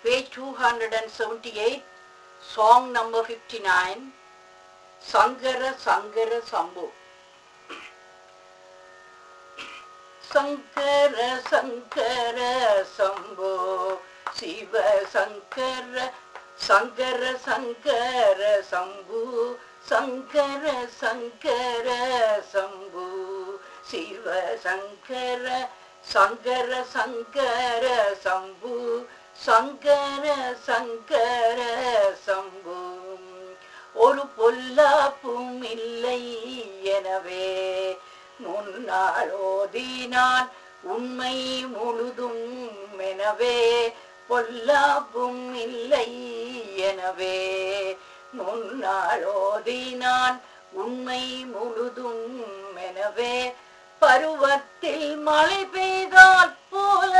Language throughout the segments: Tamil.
page 278, song number 59, Sangara Sangara Sambhu. Sankara Sankara Shambho சிவ சங்கர சங்கர சங்கர சம்பு சங்கர சங்கர சம்பு சிவ சங்கர சங்கர சங்கர சம்பு சங்கர சங்கர சம்பு ஒரு பொல்லாப்பும் இல்லை எனவே முன்னாளோதினான் உண்மை முழுதும் எனவே பொல்லாப்பும் இல்லை எனவே முன்னாளோதினான் உண்மை முழுதும் எனவே பருவத்தில் மழை பெய்தால் போல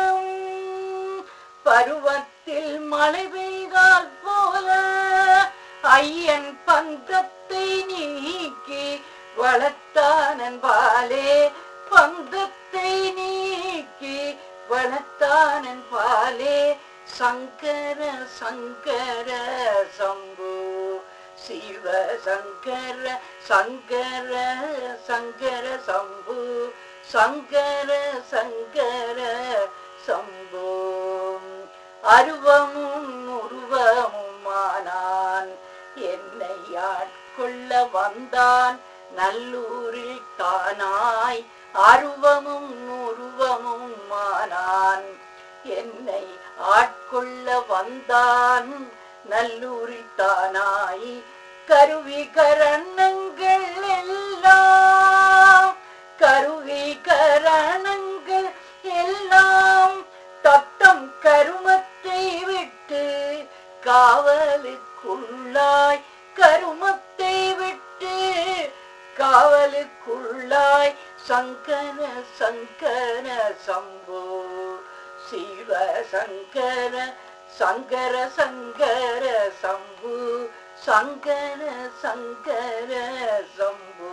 பருவத்தில் மழை பெய்தால் போல ஐயன் பந்தத்தை நீக்கி வளர்த்தானன் பாலே பந்தத்தை நீக்கி வளர்த்தானன் பாலே சங்கர சங்கர சம்பு சிவ சங்கர சங்கர சங்கர சம்பு சங்கர சங்கர சம்பு அருவமும் உருவமுமானான் என்னை ஆட்கொள்ள வந்தான் நல்லூரில் தானாய் அருவமும் உருவமும் மானான் என்னை ஆட்கொள்ள வந்தான் நல்லூரில் தானாய் கருவி கரணங்கள் எல்லாம் கருவி கரணங்கள் எல்லாம் தத்தம் கருமத்தை விட்டு காவலுக்குள்ளாய் கருமத்தை விட்டு காவலுக்குள்ளாய் சங்கர சங்கர சம்போ சிவ சங்கர சங்கர சங்கர சம்பு சங்கர சங்கர சம்பு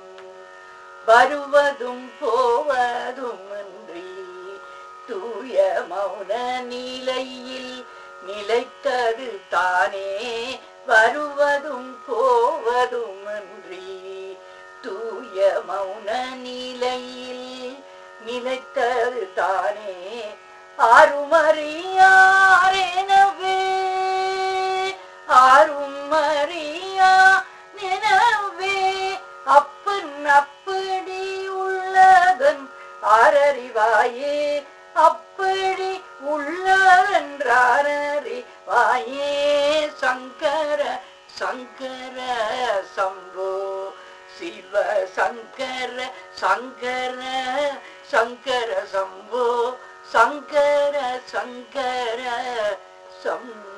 வருவதும் போவதும் இன்றி தூய மௌன நிலையில் நிலைத்தது தானே வருவதும் போவதும் இன்றி தூய மௌன நிலையில் நிலைத்தது தானே ஆறுமறியாரெனவே ஆறுமறியா நினவே அப்பன் அப்படி உள்ளதன் ஆரறிவாயே அப்படி உள்ளதென்றாரறிவாயே சங்கர சங்கர சம்போ சிவ சங்கர சங்கர சங்கர சம்போ சங்கர சங்கர சம்போ